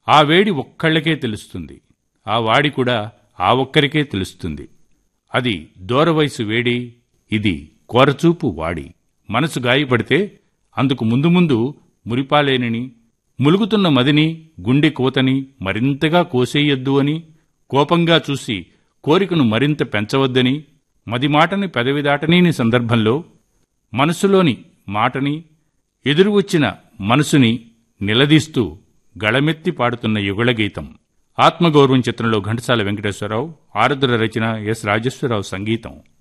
ఆ వేడి ఒక్కళ్ళకే తెలుస్తుంది ఆ వాడి కూడా ఆ ఒక్కరికే తెలుస్తుంది అది దూరవయసు వేడి ఇది కోరచూపు వాడి మనసు గాయపడితే అందుకు ముందు ముందు మురిపాలేనని ములుగుతున్న మదిని గుండె కోతని మరింతగా కోసేయొద్దు అని కోపంగా చూసి కోరికను మరింత పెంచవద్దని మదిమాటని పెదవి దాటనీని సందర్భంలో మనసులోని మాటని ఎదురు వచ్చిన మనసుని నిలదీస్తూ గళమెత్తి పాడుతున్న యుగళ గీతం ఆత్మగౌరవం చిత్రంలో ఘంటసాల వెంకటేశ్వరరావు ఆరుద్ర రచన ఎస్ రాజేశ్వరరావు సంగీతం